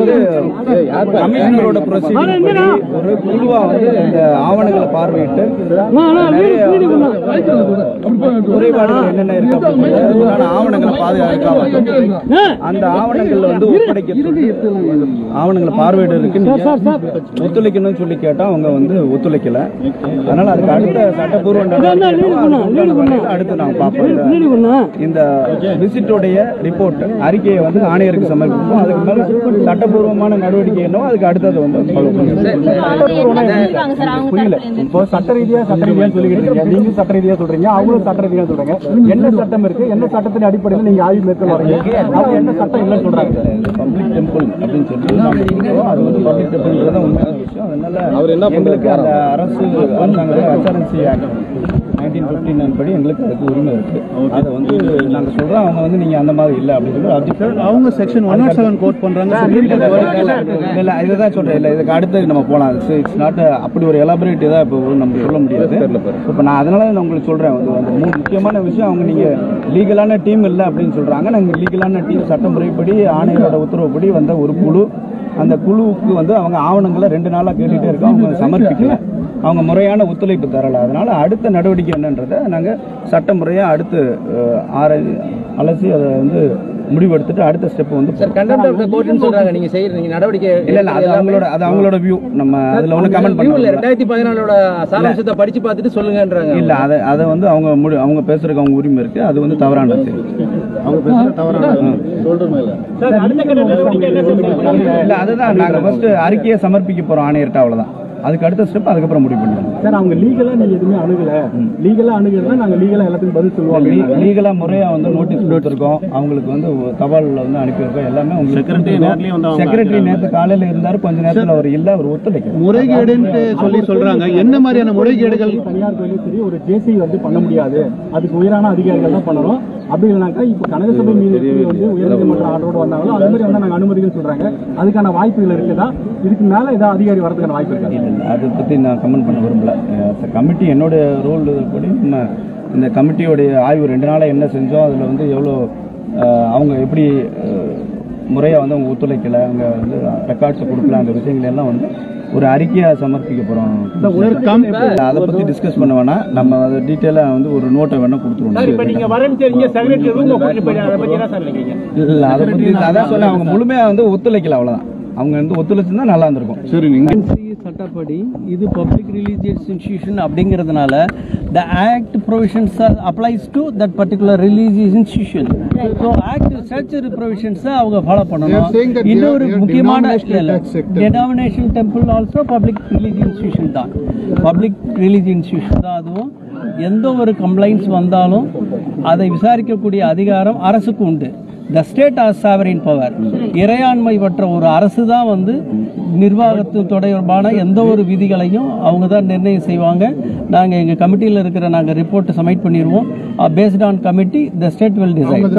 வந்து கமிஷனரோட ப்ரொசீடிங் படி ஒரு குழுவா வந்து இந்த ஆவணங்களை பார்வையிட்டு நிறைய குறைபாடுகள் என்னென்ன இருக்கு அப்படிங்கிறது அதுக்கான ஆவணங்களை பாதுகாக்காம அந்த ஆவணங்கள்ல வந்து ஒப்படைக்க ஆவணங்களை பார்வையிடுறதுக்கு நீங்க ஒத்துழைக்கணும்னு சொல்லி கேட்டா அவங்க வந்து ஒத்துழைக்கல அதனால அதுக்கு அடுத்த சட்டப்பூர்வ நடவடிக்கை என்னவோ அதுக்கு உண்டான வழியில அடுத்து நாங்க பார்ப்போம் இந்த- இந்த விசிட்டோடைய ரிப்போர்ட் அறிக்கையை வந்து ஆணையருக்கு சமர்ப்பிப்போம் அதுக்கு மேல சட்டப்பூர்வமான நடவடிக்கை என்னவோ அதுக்கு அடுத்தது வந்து follow பண்ணுவோம். புரியல இப்போ சட்ட ரீதியா சட்ட ரீதியா சொல்லிக்கிட்டு இருக்கீங்க நீங்க சட்ட ரீதியா சொல்றீங்க அவங்களும் சட்ட ரீதியா சொல்றாங்க என்ன சட்டம் இருக்கு என்ன சட்டத்தின் அடிப்படையில் நீங்க ஆய்வு மேற்கொள்ள வரீங்க அவங்க என்ன சட்டம் இல்லைன்னு சொல்றாங்க பப்ளிக் டெம்பிள் அப்படின்னு சொல்லி நாம சொல்றோம். அது வந்து பப்ளிக் டெம்பிள்ன்றது உண்மையான விஷயம் அதனால எங்களுக்கு அந்த அரசு அரசாங்க அச்சாரன்சி ஆக்ட் நைன்டீன் ஃபிஃப்டி நைன் படி எங்களுக்கு அதுக்கு உரிமை இருக்கு அதை வந்து நாங்க சொல்றோம் அவங்க வந்து நீங்க அந்த மாதிரி இல்லை அப்படின்னு சொல்லி அப்ஜெக்ட் அவங்க section one nought seven quote பண்றாங்க இல்ல இதுதான் சொல்றேன் இல்ல இதுக்கு அடுத்து நம்ம போலாம் இட்ஸ் நாட் அப்படி ஒரு எலாபரேட் இதாக இப்போ நம்ம சொல்ல முடியாது இப்போ நான் அதனால நான் உங்களுக்கு சொல்றேன் வந்து அந்த மூணு முக்கியமான விஷயம் அவங்க நீங்க லீகலான டீம் இல்லை அப்படின்னு சொல்றாங்க நாங்க லீகலான டீம் சட்டமுறைப்படி ஆணையரோட உத்தரவுப்படி வந்த ஒரு குழு அந்த குழுவுக்கு வந்து அவங்க ஆவணங்களை ரெண்டு நாளா கேட்டுட்டே இருக்கோம் அவங்க சமர்ப்பிக்கல அவங்க முறையான ஒத்துழைப்பு தரல அதனால அடுத்த நடவடிக்கை என்னன்றதை நாங்க சட்ட முறையா அடுத்து அஹ், ஆராய் அலசி அதை வந்து முடிவெடுத்துட்டு அடுத்த ஸ்டெப் வந்து போறோம். கண்டெம்ட் ஆஃப் த கோர்ட்னு சொல்றாங்க நீங்க செய்யறீங்க நடவடிக்கை இல்ல இல்ல அது அவங்களோட அது அவங்களோட வியூ நம்ம அதுல ஒண்ணு கமெண்ட் வியூ இல்ல பண்ணல ரெண்டாயிரத்தி பதினாலோட சாராம்சத்தை படிச்சு பார்த்துட்டு சொல்லுங்கன்றாங்க இல்ல அதை அதை வந்து அவங்க முடி அவங்க பேசுறதுக்கு அவங்க உரிமை இருக்கு அது வந்து தவறானது அவங்க பேசுறது தவறான சொல்றமே இல்ல இல்ல அதுதான் நாங்க ஃபர்ஸ்ட் அறிக்கையை சமர்ப்பிக்க போறோம் ஆணையர்கிட்ட அவ்வளவுதான் அதுக்கு அடுத்த ஸ்டெப் அதுக்கப்புறம் முடிவு பண்ணுவோம் சார் அவங்க லீகலா நீங்க எதுவுமே அணுகல லீகலா அணுகுறதா நாங்க லீகலா எல்லாத்துக்கும் பதில் சொல்லுவோம் அப்படின்னு லீகலா முறையா வந்து நோட்டீஸ் கொடுத்துருக்கோம் அவங்களுக்கு வந்து தபால்ல வந்து அனுப்பியிருக்கோம் எல்லாமே Secretary நேர்லயே வந்து அவங்க செக்ரட்டரி நேத்து காலையில இருந்தாரு கொஞ்ச நேரத்துல அவர் இல்ல அவர் ஒத்துழைக்க முறைகேடுன்னு சொல்லி சொல்றாங்க என்ன மாதிரியான முறைகேடுகள் தனியார் கோயிலும் சரி ஒரு ஜேசி வந்து பண்ண முடியாது அதுக்கு உயரான அதிகாரிகள் தான் பண்ணணும் அப்படி இல்லைனாக்கா இப்போ கனகசபை மீது வந்து உயர்நீதிமன்ற ஆர்டரோட வந்தாங்களோ அது மாதிரி வந்து நாங்கள் அனுமதிகள் சொல்றாங்க அதுக்கான வாய்ப்புகள் இருக்குதா இதுக்கு மேல ஏதாவது அதிகாரி வரதுக்கான வாய்ப்பு இருக்கா இல்ல, அதை பற்றி நான் கமெண்ட் பண்ண விரும்பல கமிட்டி என்னோட ரோல் படி நம்ம இந்த கமிட்டியோடைய ஆய்வு ரெண்டு நாளாக என்ன செஞ்சோம் அதில் வந்து எவ்வளோ அஹ், அவங்க எப்படி முறையாக வந்து அவங்க ஒத்துழைக்கலை அவங்க வந்து ரெக்கார்ட்ஸ் கொடுக்கல அந்த விஷயங்கள் எல்லாம் வந்து ஒரு அறிக்கையாக சமர்ப்பிக்க போகிறோம் அதை பற்றி டிஸ்கஸ் பண்ண வேணாம் நம்ம அதை டீட்டெயிலாக வந்து ஒரு நோட்டை வேணால் கொடுத்துருவோம் இல்லை அதை பற்றி அதான் சொன்னேன் அவங்க முழுமையாக வந்து ஒத்துழைக்கல அவ்வளோதான் அவங்க வந்து ஒத்துழைச்சிருந்தா நல்லா இருந்திருக்கும் சரி நீங்க சட்டப்படி இது பப்ளிக் ரிலீஜியஸ் இன்ஸ்டிடியூஷன் அப்படிங்கிறதுனால the act provisions applies to that particular religious institution so act structure ப்ரொவிஷன்ஸை அவங்க ஃபாலோ They are saying பண்ணணும் that they are- இன்னொரு they are முக்கியமான denominational tax sector. Denomination temple also public religious institution தான் public religious institution தான் அதுவும் எந்த ஒரு கம்ப்ளைண்ட்ஸ் வந்தாலும் அதை விசாரிக்கக்கூடிய அதிகாரம் அரசுக்கு உண்டு the state as sovereign power இறையாண்மை பெற்ற ஒரு அரசு தான் வந்து நிர்வாகத்து தொடர்பான எந்த ஒரு விதிகளையும் அவங்க தான் நிர்ணயம் செய்வாங்க நாங்கள் எங்கள் கமிட்டியில் இருக்கிற நாங்கள் ரிப்போர்ட் சப்மிட் பண்ணிடுவோம் based on committee the state will decide